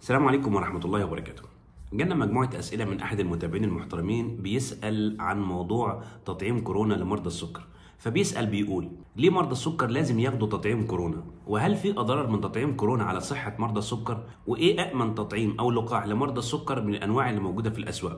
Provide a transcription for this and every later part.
السلام عليكم ورحمة الله وبركاته. جانا مجموعة أسئلة من أحد المتابعين المحترمين بيسأل عن موضوع تطعيم كورونا لمرضى السكر. فبيسأل بيقول ليه مرضى السكر لازم ياخدوا تطعيم كورونا؟ وهل في أضرار من تطعيم كورونا على صحة مرضى السكر؟ وإيه أأمن تطعيم أو لقاح لمرضى السكر من الأنواع اللي موجودة في الأسواق؟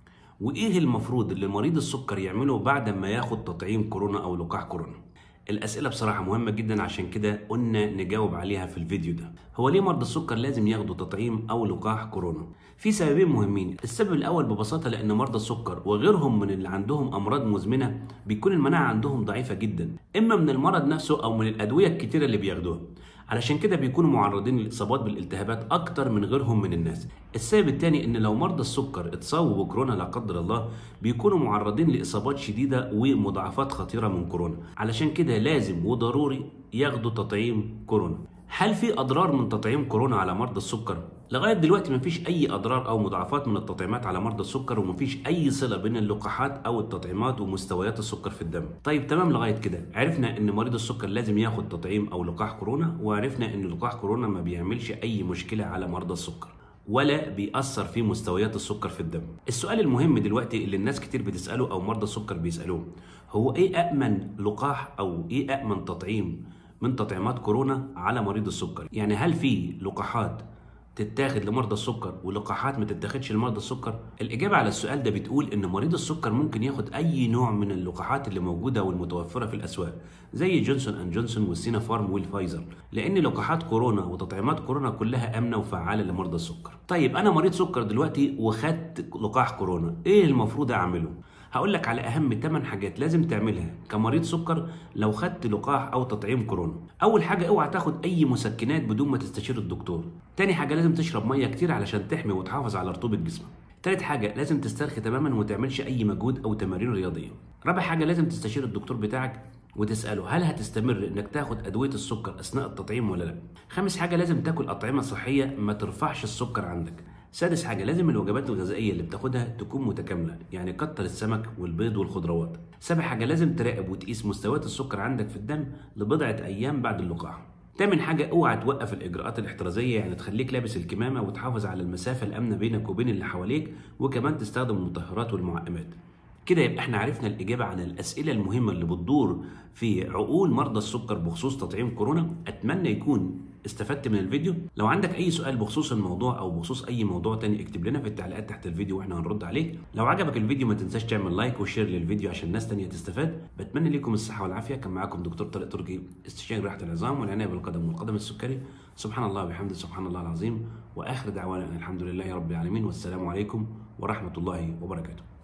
وإيه المفروض اللي مريض السكر يعمله بعد ما ياخد تطعيم كورونا أو لقاح كورونا؟ الأسئلة بصراحة مهمة جدا عشان كده قلنا نجاوب عليها في الفيديو ده. هو ليه مرضى السكر لازم ياخدوا تطعيم أو لقاح كورونا؟ في سببين مهمين، السبب الأول ببساطة لأن مرضى السكر وغيرهم من اللي عندهم أمراض مزمنة بيكون المناعة عندهم ضعيفة جدا، إما من المرض نفسه أو من الأدوية الكتيرة اللي بياخدوها. علشان كده بيكونوا معرضين للإصابات بالالتهابات أكتر من غيرهم من الناس. السبب الثاني إن لو مرضى السكر اتصابوا بكورونا لا قدر الله بيكونوا معرضين لإصابات شديدة ومضاعفات خطيرة من كورونا. علشان كده لازم وضروري ياخدوا تطعيم كورونا. هل في اضرار من تطعيم كورونا على مرضى السكر؟ لغايه دلوقتي مفيش اي اضرار او مضاعفات من التطعيمات على مرضى السكر ومفيش اي صله بين اللقاحات او التطعيمات ومستويات السكر في الدم. طيب تمام لغايه كده، عرفنا ان مريض السكر لازم ياخد تطعيم او لقاح كورونا وعرفنا ان لقاح كورونا ما بيعملش اي مشكله على مرضى السكر. ولا بيأثر في مستويات السكر في الدم. السؤال المهم دلوقتي اللي الناس كتير بتسأله أو مرضى السكر بيسألوه هو إيه أأمن لقاح أو إيه أأمن تطعيم من تطعيمات كورونا على مريض السكر يعني هل في لقاحات تتاخد لمرضى السكر ولقاحات ما تتاخدش لمرضى السكر الاجابه على السؤال ده بتقول ان مريض السكر ممكن ياخد اي نوع من اللقاحات اللي موجوده والمتوفره في الاسواق زي جونسون اند جونسون والسينا فارم والفايزر لان لقاحات كورونا وتطعيمات كورونا كلها امنه وفعاله لمرضى السكر طيب انا مريض سكر دلوقتي وخدت لقاح كورونا ايه المفروض اعمله هقول لك على اهم 8 حاجات لازم تعملها كمريض سكر لو خدت لقاح او تطعيم كورونا اول حاجه اوعى تاخد اي مسكنات بدون ما تستشير الدكتور تاني حاجه لازم تشرب ميه كتير علشان تحمي وتحافظ على رطوبه جسمك تالت حاجة لازم تسترخي تماما وما تعملش أي مجهود أو تمارين رياضية. رابع حاجة لازم تستشير الدكتور بتاعك وتسأله هل هتستمر إنك تاخد أدوية السكر أثناء التطعيم ولا لا؟ خامس حاجة لازم تاكل أطعمة صحية ما ترفعش السكر عندك. سادس حاجة لازم الوجبات الغذائية اللي بتاخدها تكون متكاملة يعني كتر السمك والبيض والخضروات سابع حاجة لازم تراقب وتقيس مستويات السكر عندك في الدم لبضعة أيام بعد اللقاح تامن حاجة اوعى توقف الإجراءات الاحترازية يعني تخليك لابس الكمامة وتحافظ على المسافة الآمنة بينك وبين اللي حواليك وكمان تستخدم المطهرات والمعقمات كده يبقى احنا عرفنا الإجابة عن الأسئلة المهمة اللي بتدور في عقول مرضى السكر بخصوص تطعيم كورونا أتمنى يكون استفدت من الفيديو لو عندك اي سؤال بخصوص الموضوع او بخصوص اي موضوع تاني اكتب لنا في التعليقات تحت الفيديو واحنا هنرد عليك لو عجبك الفيديو ما تنساش تعمل لايك وشير للفيديو عشان ناس تانية تستفاد بتمنى لكم الصحه والعافيه كان معاكم دكتور طارق تركي استشاري راحه العظام والعنايه بالقدم والقدم السكري سبحان الله وبحمده سبحان الله العظيم واخر دعوانا ان الحمد لله رب العالمين والسلام عليكم ورحمه الله وبركاته